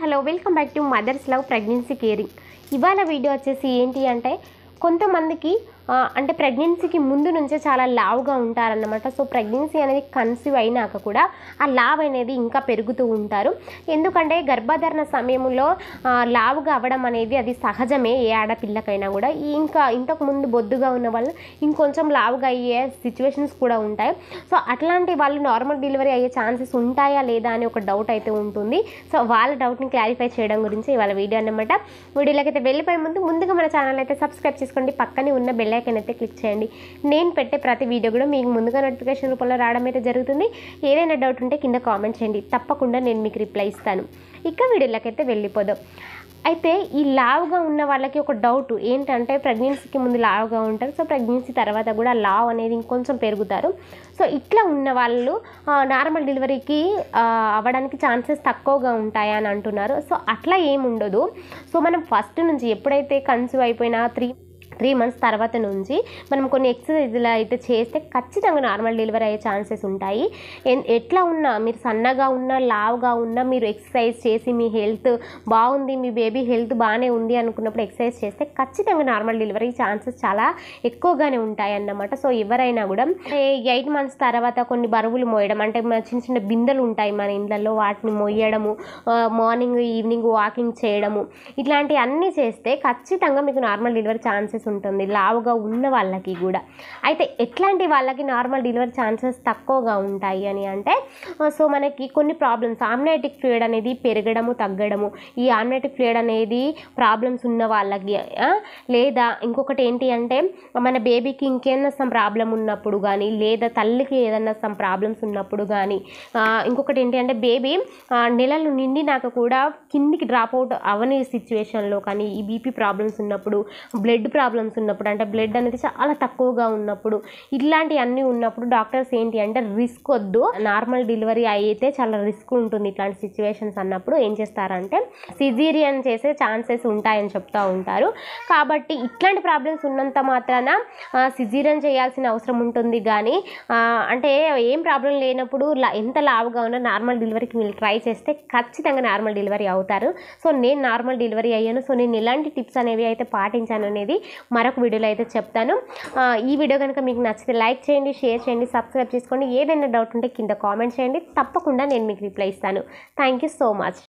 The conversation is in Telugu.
hello welcome back to mother's love pregnancy caring ఇవాళ వీడియో వచ్చేసి ఏంటి అంటే కొంతమందికి ఆ, అంటే ప్రెగ్నెన్సీకి ముందు నుంచే చాలా లావుగా ఉంటారన్నమాట సో ప్రెగ్నెన్సీ అనేది కన్సీవ్ అయినాక కూడా ఆ లావ్ అనేది ఇంకా పెరుగుతూ ఉంటారు ఎందుకంటే గర్భధారణ సమయంలో ఆ, లావుగా అవ్వడం అనేది అది సహజమే ఏ ఆడపిల్లకైనా కూడా ఈ ఇంకా ఇంతకు ముందు బొద్దుగా ఉన్న వాళ్ళు ఇంకొంచెం లావుగా అయ్యే సిచ్యువేషన్స్ కూడా ఉంటాయి సో అట్లాంటి వాళ్ళు నార్మల్ డెలివరీ అయ్యే ఛాన్సెస్ ఉంటాయా లేదా అని ఒక డౌట్ అయితే ఉంటుంది సో వాళ్ళ డౌట్ని క్లారిఫై చేయడం గురించి ఇవాళ వీడియో అన్నమాట వీడియోలోకి అయితే వెళ్ళిపోయే ముందు ముందుగా మన ఛానల్ అయితే సబ్స్క్రైబ్ చేసుకోండి పక్కనే ఉన్న బెల్ ఐకాన్ అయితే క్లిక్ చేయండి నేను పెట్టే ప్రతి వీడియో కూడా మీకు ముందుగా నోటిఫికేషన్ రూపంలో రావడం అయితే జరుగుతుంది ఏదైనా డౌట్ ఉంటే కింద కామెంట్ చేయండి తప్పకుండా నేను మీకు రిప్లై ఇస్తాను ఇక వీడియోలోకి అయితే వెళ్ళిపోదాం అయితే ఈ లావుగా ఉన్న వాళ్ళకి ఒక డౌట్ ఏంటంటే ప్రెగ్నెన్సీకి ముందు లావుగా ఉంటారు సో ప్రెగ్నెన్సీ తర్వాత కూడా లావ్ అనేది ఇంకొంచెం పెరుగుతారు సో ఇట్లా ఉన్న వాళ్ళు నార్మల్ డెలివరీకి ఆ, అవ్వడానికి ఛాన్సెస్ తక్కువగా ఉంటాయి అని అంటున్నారు సో అట్లా ఏమి ఉండదు సో మనం ఫస్ట్ నుంచి ఎప్పుడైతే కన్సీవ్ అయిపోయినా త్రీ త్రీ మంత్స్ తర్వాత నుంచి మనం కొన్ని ఎక్సర్సైజ్లు అయితే చేస్తే ఖచ్చితంగా నార్మల్ డెలివరీ అయ్యే ఛాన్సెస్ ఉంటాయి ఎన్- ఎట్లా ఉన్నా మీరు సన్నగా ఉన్నా లావుగా ఉన్నా మీరు ఎక్సర్సైజ్ చేసి మీ హెల్త్ బాగుంది మీ బేబీ హెల్త్ బాగానే ఉంది అనుకున్నప్పుడు ఎక్సర్సైజ్ చేస్తే ఖచ్చితంగా నార్మల్ డెలివరీ ఛాన్సెస్ చాలా ఎక్కువగానే ఉంటాయి అన్నమాట సో ఎవరైనా కూడా ఎయిట్ మంత్స్ తర్వాత కొన్ని బరువులు మోయడం అంటే మన చిన్న చిన్న బిందెలు ఉంటాయి మన ఇండ్లలో వాటిని మొయ్యడము మార్నింగ్ ఈవినింగ్ వాకింగ్ చేయడము ఇట్లాంటివి అన్నీ చేస్తే ఖచ్చితంగా మీకు నార్మల్ డెలివరీ ఛాన్సెస్ ఉంటుంది లావుగా ఉన్న వాళ్ళకి కూడా అయితే ఎట్లాంటి వాళ్ళకి నార్మల్ డెలివరీ ఛాన్సెస్ తక్కువగా ఉంటాయి అని అంటే సో మనకి కొన్ని ప్రాబ్లమ్స్ ఆమ్నైటిక్ ఫ్లూయిడ్ అనేది పెరగడము తగ్గడము ఈ ఆమ్నైటిక్ ఫ్లూయిడ్ అనేది ప్రాబ్లమ్స్ ఉన్న వాళ్ళకి ఆ, లేదా ఇంకొకటి ఏంటి అంటే మన బేబీకి ఇంకేదైనా సమ్ ప్రాబ్లం ఉన్నప్పుడు కానీ లేదా తల్లికి ఏదైనా సమ్ ప్రాబ్లమ్స్ ఉన్నప్పుడు కానీ ఇంకొకటి ఏంటి అంటే బేబీ నెలలు నిండినాక కూడా కిందికి డ్రాప్ అవుట్ అవని సిచ్యువేషన్లో కానీ ఈ బీపీ ప్రాబ్లమ్స్ ఉన్నప్పుడు బ్లడ్ ప్రాబ్లమ్స్ ఉన్నప్పుడు అంటే బ్లడ్ అనేది చాలా తక్కువగా ఉన్నప్పుడు ఇట్లాంటివన్నీ ఉన్నప్పుడు డాక్టర్స్ ఏంటి అంటే రిస్క్ వద్దు నార్మల్ డెలివరీ అయితే చాలా రిస్క్ ఉంటుంది ఇట్లాంటి సిచ్యువేషన్స్ అన్నప్పుడు ఏం చేస్తారంటే సిజీరియన్ చేసే ఛాన్సెస్ ఉంటాయని చెప్తూ ఉంటారు కాబట్టి ఇట్లాంటి ప్రాబ్లమ్స్ ఉన్నంత మాత్రాన సిజీరియన్ చేయాల్సిన అవసరం ఉంటుంది కానీ ఆ, అంటే ఏం ప్రాబ్లం లేనప్పుడు లా- ఎంత లావుగా ఉన్నా నార్మల్ డెలివరీకి మీరు ట్రై చేస్తే ఖచ్చితంగా నార్మల్ డెలివరీ అవుతారు సో నేను నార్మల్ డెలివరీ అయ్యాను సో నేను ఎలాంటి టిప్స్ అనేవి అయితే పాటించాను అనేది మరొక వీడియోలో అయితే చెప్తాను ఆ, ఈ వీడియో కనుక మీకు నచ్చితే లైక్ చేయండి షేర్ చేయండి సబ్స్క్రైబ్ చేసుకోండి ఏదైనా డౌట్ ఉంటే కింద కామెంట్ చేయండి తప్పకుండా నేను మీకు రిప్లై ఇస్తాను థ్యాంక్ యూ సో మచ్